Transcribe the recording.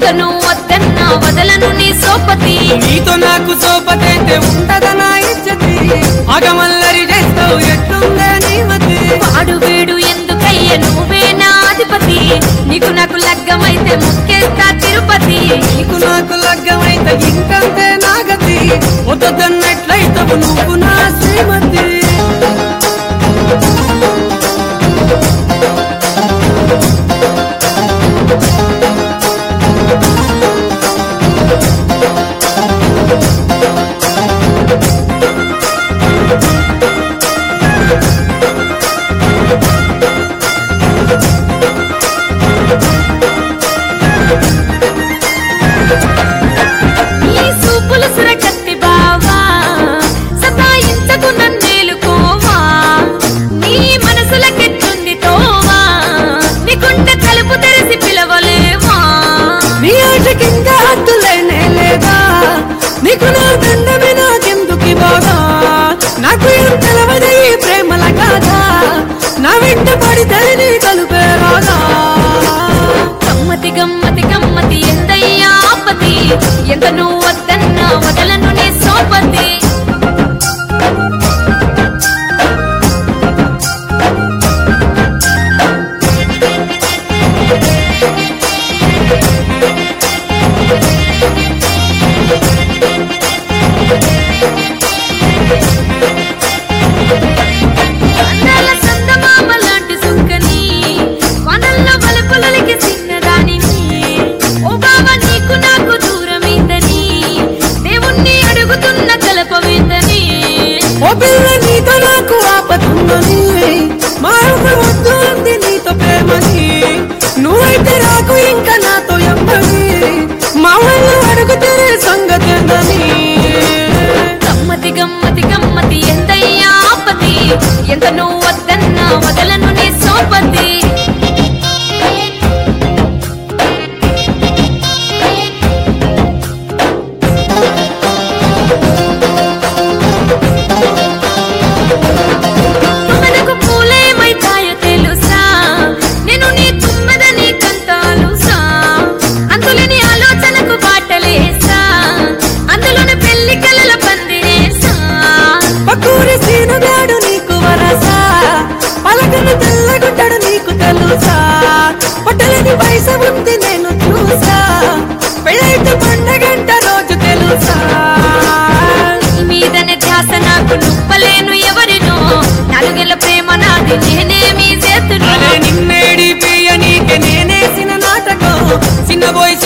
ఎంతను వద్దన్నా వదలను నీ సోపతి నీతో నాకు సోపతైతే ఉండదా నా ఇచ్చతి అగమల్లరి చేస్తావు ఎట్లుందే నీ మతి వాడు వీడు ఎందుకయ్య నువ్వే నా అధిపతి నీకు నాకు లగ్గమైతే ముక్కేస్తా తిరుపతి నీకు నాకు లగ్గమైతే ఇంకంతే నాగతి వద్దన్నట్లయితవు నువ్వు నా శ్రీమతి ఈ సూపులు సురకత్తి బావా సతాయించకు నన్నేలుకోవా నీ మనసులకెత్తుంది తోవా నీకుంటే తలుపు తెరిసి పిలవలేవా నీ ఆశకింక హద్దులేనే లేదా నీకు నా దండమే నాకెందుకు బాగా నాకు ఏం తెలవదే ఈ ప్రేమల కాదా నా వెంట పడితే నీ కలుపే రాగా గమ్మతి గమ్మతి గమ్మతి ఎంతయ్యా ఆపతి ఎంత నువ్వు వద్దన్నా వదలను నీ సోపతి అందాల సందమామ లాంటి సుక్కని వనల్ల వలపులకి చిన్నదానిని ఓ బావ నీకు నాకు దూరమైందని దేవుణ్ణి అడుగుతున్న కలపవేందని ఓ పిల్ల నీతో నాకు ఆపతుందని మా అమ్మ వద్దు అంది నీతో ప్రేమని నువ్వైతే నాకు ఇంకా నాతో ఎంబడి మా వాళ్ళు అడుగుతే సంగతి ఏందని గమ్మతి గమ్మతి గమ్మతి ఎంతయ్యా ఆపతి ఎంత నువ్వు వద్దన్నా వదలను నీ సోపతి మనకు పూలేమైతాయో తెలుసా నేను నీ తుమ్మెదని కంతాలుసా అందులోని ఆలోచనకు బాటలేసా అందులోని పెళ్లి కలల పందిరేసా పక్కూరి సీనుగాడు నీకు వరసా పలకను తెల్లగుడ్డడు నీకు తెలుసా పట్టలేని వయసు ఉంది నేను చూసా పెళ్ళైతే పండగంట రోజు తెలుసా నీ మీదనే ధ్యాస నాకు నువ్వలేను ఎవరినో నాలుగేళ్ల ప్రేమ నాది నేనేమి చేతును అరే నిన్నేడి పియ్య నీకే నేనేసిన నాటకం చిన్న బోయి